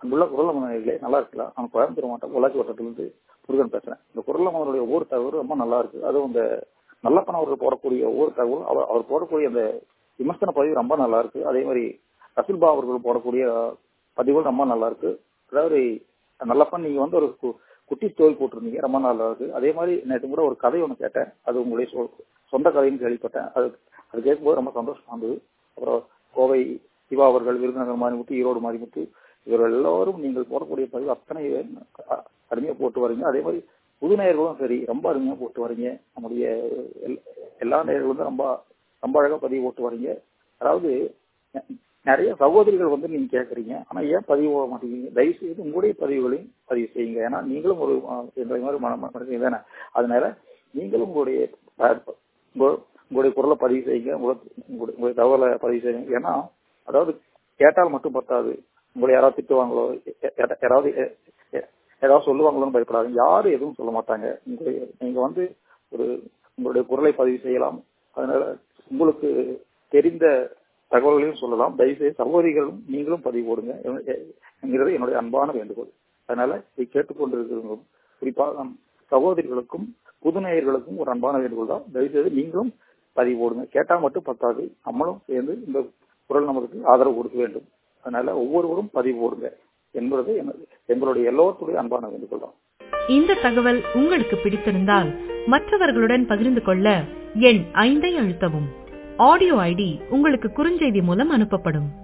அங்குள்ள குரல் மன்னர்களே நல்லா இருக்கலாம் நான் கோயம்புத்தூர் மாவட்டம் பொள்ளாச்சி வட்டத்திலிருந்து முருகன் பேசுறேன் இந்த குரல் மன்னருடைய ஒவ்வொரு தகவலும் ரொம்ப நல்லா இருக்கு அதுவும் இந்த நல்லப்பன் அவர்கள் போடக்கூடிய ஒவ்வொரு தகவலும் அவர் அவர் போடக்கூடிய அந்த விமர்சன பதிவு ரொம்ப நல்லா இருக்கு அதே மாதிரி ரசுல்பா அவர்கள் போடக்கூடிய பதிவுகள் ரொம்ப நல்லா இருக்கு அதாவது நல்லப்பன் நீங்க வந்து ஒரு கு- குட்டி ஸ்டோரி போட்டிருந்தீங்க ரொம்ப நல்லா இருக்கு அதே மாதிரி நேற்று கூட ஒரு கதை ஒன்று கேட்டேன் அது உங்களுடைய சொ- சொந்த கதைன்னு கேள்விப்பட்டேன் அது அது கேட்கும்போது ரொம்ப சந்தோஷமா இருந்தது அப்புறம் கோவை சிவா அவர்கள் விருதுநகர் மாரிமுத்து ஈரோடு மாரிமுத்து இவர்கள் எல்லாரும் நீங்கள் போடக்கூடிய பதிவு அத்தனை அ- அருமையா போட்டு வரீங்க அதே மாதிரி புது நேயர்களும் சரி ரொம்ப அருமையா போட்டு வரீங்க நம்முடைய எல்- எல்லா நேயர்களும் தான் ரொம்ப ரொம்ப அழகா பதிவு போட்டு வரீங்க அதாவது ந- நிறைய சகோதரிகள் வந்து நீங்க கேக்குறீங்க ஆனா ஏன் பதிவு போட மாட்டேங்கிறீங்க தயவு செய்து உங்களுடைய பதிவுகளையும் பதிவு செய்யுங்க ஏன்னா நீங்களும் ஒரு அஹ், எங்களை மாதிரி மன மனுஷங்க தானே அதனால நீங்களும் உங்களுடைய அஹ், உங்க- உங்களுடைய குரலை பதிவு செய்யுங்க உங்கள- உங்களுடைய உங்களுடைய தகவலை பதிவு செய்யுங்க ஏன்னா அதாவது கேட்டால் மட்டும் பத்தாது உங்களை யாராவது திட்டுவாங்களோ எ- எ- யாராவது எ- எ- ஏதாவது சொல்லுவாங்களோன்னு பயப்படாதீங்க யாரும் எதுவும் சொல்ல மாட்டாங்க உங்களுடைய நீங்க வந்து ஒரு உங்களுடைய குரலை பதிவு செய்யலாம் அதனால உங்களுக்கு தெரிந்த தகவல்களையும் சொல்லலாம் தயவுசெய்து சகோதரிகளும் நீங்களும் பதிவு போடுங்க எ- எ- என்கிறது என்னுடைய அன்பான வேண்டுகோள் அதனால இதை கேட்டுக்கொண்டிருக்கிறவங்க குறிப்பாக நம் சகோதரிகளுக்கும் புது நேயர்களுக்கும் ஒரு அன்பான வேண்டுகோள் தான் தயவுசெய்து நீங்களும் பதிவு போடுங்க கேட்டா மட்டும் பத்தாது நம்மளும் சேர்ந்து இந்த குரல் நமக்கு ஆதரவு கொடுக்க வேண்டும் அதனால ஒவ்வொருவரும் பதிவு போடுங்க என்பது எனது- எங்களுடைய எல்லோருடைய அன்பான வேண்டுகோள் தான் இந்த தகவல் உங்களுக்கு பிடித்திருந்தால் மற்றவர்களுடன் பகிர்ந்து கொள்ள எண் ஐந்தை அழுத்தவும் ஆடியோ ஐடி உங்களுக்கு குறுஞ்செய்தி மூலம் அனுப்பப்படும்